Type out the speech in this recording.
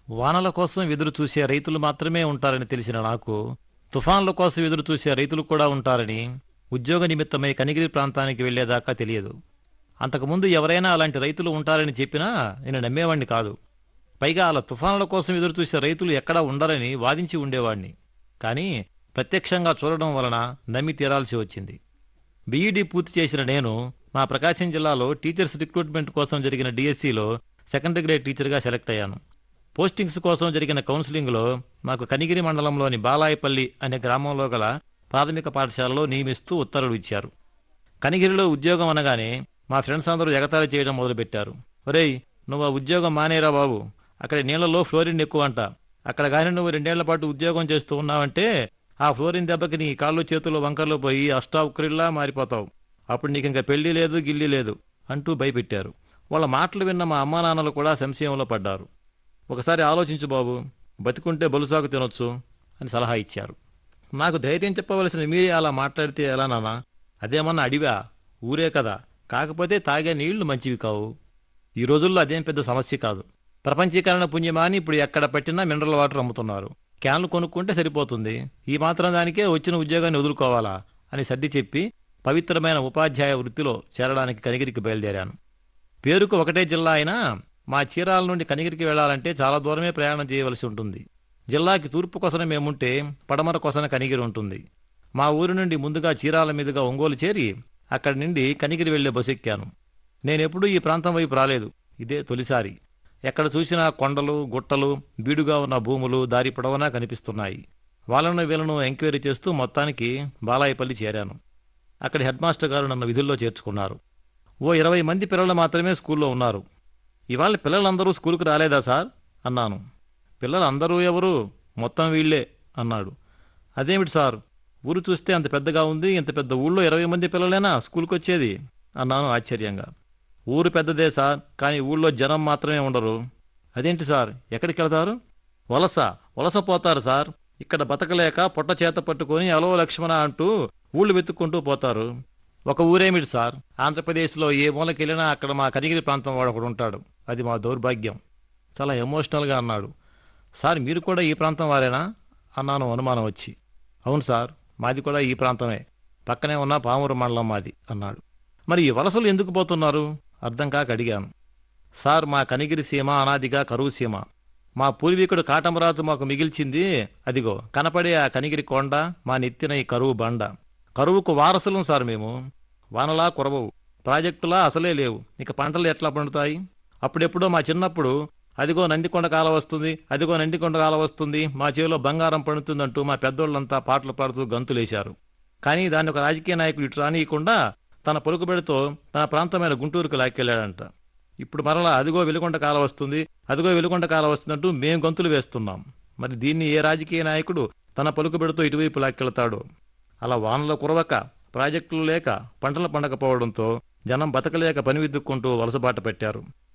వానల కోసం ఎదురు చూసే రైతులు మాత్రమే ఉంటారని తెలిసిన నాకు తుఫాన్ల కోసం ఎదురు చూసే రైతులు కూడా ఉంటారని ఉద్యోగ నిమిత్తమై కనిగిరి ప్రాంతానికి వెళ్లేదాకా తెలియదు అంతకుముందు ఎవరైనా అలాంటి రైతులు ఉంటారని చెప్పినా నేను నమ్మేవాణ్ణి కాదు పైగా అలా తుఫానుల కోసం ఎదురు చూసే రైతులు ఎక్కడా ఉండరని వాదించి ఉండేవాణ్ణి కానీ ప్రత్యక్షంగా చూడడం వలన నమ్మి తీరాల్సి వచ్చింది బీఈడీ పూర్తి చేసిన నేను మా ప్రకాశం జిల్లాలో టీచర్స్ రిక్రూట్మెంట్ కోసం జరిగిన డిఎస్సిలో సెకండరీ గ్రేడ్ టీచర్గా సెలెక్ట్ అయ్యాను పోస్టింగ్స్ కోసం జరిగిన కౌన్సిలింగ్లో నాకు కనిగిరి మండలంలోని బాలాయపల్లి అనే గ్రామంలో గల ప్రాథమిక పాఠశాలలో నియమిస్తూ ఉత్తర్వులు ఇచ్చారు కనిగిరిలో ఉద్యోగం అనగానే మా ఫ్రెండ్స్ అందరూ ఎగతాళి చేయడం మొదలుపెట్టారు ఒరేయ్ నువ్వు ఆ ఉద్యోగం మానేరా బాబు అక్కడ నీళ్లలో ఫ్లోరిన్ ఎక్కువ అంట అక్కడ గాని నువ్వు రెండేళ్ల పాటు ఉద్యోగం చేస్తూ ఉన్నావంటే ఆ ఫ్లోరిన్ దెబ్బకి నీ కాళ్ళు చేతులు వంకర్లు పోయి అష్టావక్రిల్లా మారిపోతావు అప్పుడు నీకు ఇంకా పెళ్లి లేదు గిల్లి లేదు అంటూ భయపెట్టారు వాళ్ళ మాటలు విన్న మా అమ్మా నాన్నలు కూడా సంశయంలో పడ్డారు ఒకసారి ఆలోచించు బాబు బతికుంటే బలుసాకు తినొచ్చు అని సలహా ఇచ్చారు నాకు ధైర్యం చెప్పవలసిన మీరే అలా మాట్లాడితే ఎలా నాన్న అదేమన్నా అడివా ఊరే కదా కాకపోతే తాగే నీళ్లు మంచివి కావు ఈ రోజుల్లో అదేం పెద్ద సమస్య కాదు ప్రపంచీకరణ పుణ్యమాని ఇప్పుడు ఎక్కడ పట్టినా మినరల్ వాటర్ అమ్ముతున్నారు క్యాన్లు కొనుక్కుంటే సరిపోతుంది ఈ మాత్రం దానికే వచ్చిన ఉద్యోగాన్ని వదులుకోవాలా అని సర్ది చెప్పి పవిత్రమైన ఉపాధ్యాయ వృత్తిలో చేరడానికి కనిగిరికి బయలుదేరాను పేరుకు ఒకటే జిల్లా అయినా మా చీరాల నుండి కనిగిరికి వెళ్లాలంటే చాలా దూరమే ప్రయాణం చేయవలసి ఉంటుంది జిల్లాకి తూర్పు కొసన మేముంటే పడమర కొసన కనిగిరి ఉంటుంది మా ఊరి నుండి ముందుగా చీరాల మీదుగా ఒంగోలు చేరి అక్కడి నుండి కనిగిరి వెళ్లే బస్సు ఎక్కాను నేనెప్పుడూ ఈ ప్రాంతం వైపు రాలేదు ఇదే తొలిసారి ఎక్కడ చూసినా కొండలు గుట్టలు బీడుగా ఉన్న భూములు దారి పొడవునా కనిపిస్తున్నాయి వాళ్ళను వీళ్ళను ఎంక్వైరీ చేస్తూ మొత్తానికి బాలాయపల్లి చేరాను అక్కడి హెడ్ మాస్టర్ గారు నన్ను విధుల్లో చేర్చుకున్నారు ఓ ఇరవై మంది పిల్లలు మాత్రమే స్కూల్లో ఉన్నారు ఇవాళ పిల్లలందరూ స్కూలుకు రాలేదా సార్ అన్నాను పిల్లలందరూ ఎవరు మొత్తం వీళ్ళే అన్నాడు అదేమిటి సార్ ఊరు చూస్తే అంత పెద్దగా ఉంది ఇంత పెద్ద ఊళ్ళో ఇరవై మంది పిల్లలేనా స్కూల్కి వచ్చేది అన్నాను ఆశ్చర్యంగా ఊరు పెద్దదే సార్ కానీ ఊళ్ళో జనం మాత్రమే ఉండరు అదేంటి సార్ ఎక్కడికి వెళతారు వలస వలస పోతారు సార్ ఇక్కడ బతకలేక పొట్ట చేత పట్టుకొని అలో లక్ష్మణ అంటూ ఊళ్ళు వెతుక్కుంటూ పోతారు ఒక ఊరేమిటి సార్ ఆంధ్రప్రదేశ్లో ఏ మూలకెళ్ళినా అక్కడ మా కనిగిరి ప్రాంతం వాడు ఒకడు ఉంటాడు అది మా దౌర్భాగ్యం చాలా ఎమోషనల్గా అన్నాడు సార్ మీరు కూడా ఈ ప్రాంతం వారేనా అన్నాను అనుమానం వచ్చి అవును సార్ మాది కూడా ఈ ప్రాంతమే పక్కనే ఉన్న పామూరు మండలం మాది అన్నాడు మరి ఈ వలసలు ఎందుకు పోతున్నారు అర్థం కాక అడిగాను సార్ మా కనిగిరి సీమ అనాదిగా కరువు సీమ మా పూర్వీకుడు కాటమరాజు మాకు మిగిల్చింది అదిగో కనపడే ఆ కనిగిరి కొండ మా నెత్తిన ఈ కరువు బండ కరువుకు వారసులం సార్ మేము వానలా కురవవు ప్రాజెక్టులా అసలే లేవు ఇక పంటలు ఎట్లా పండుతాయి అప్పుడెప్పుడో మా చిన్నప్పుడు అదిగో నందికొండ కాల వస్తుంది అదిగో నందికొండ కాల వస్తుంది మా చేలో బంగారం పండుతుందంటూ మా పెద్దోళ్ళంతా పాటలు పాడుతూ గంతులేశారు కానీ దాన్ని ఒక రాజకీయ నాయకుడు ఇటు రానియకుండా తన పలుకుబడితో తన ప్రాంతమైన గుంటూరుకు లాక్కెళ్ళాడంట ఇప్పుడు మరలా అదిగో వెలుగొండ కాల వస్తుంది అదిగో వెలుగొండ కాల వస్తుందంటూ మేం గంతులు వేస్తున్నాం మరి దీన్ని ఏ రాజకీయ నాయకుడు తన పలుకుబడితో ఇటువైపు లాక్కెళ్తాడో అలా వానలు కురవక ప్రాజెక్టులు లేక పంటలు పండకపోవడంతో జనం బతకలేక పని విద్దుక్కుంటూ వలసబాట పెట్టారు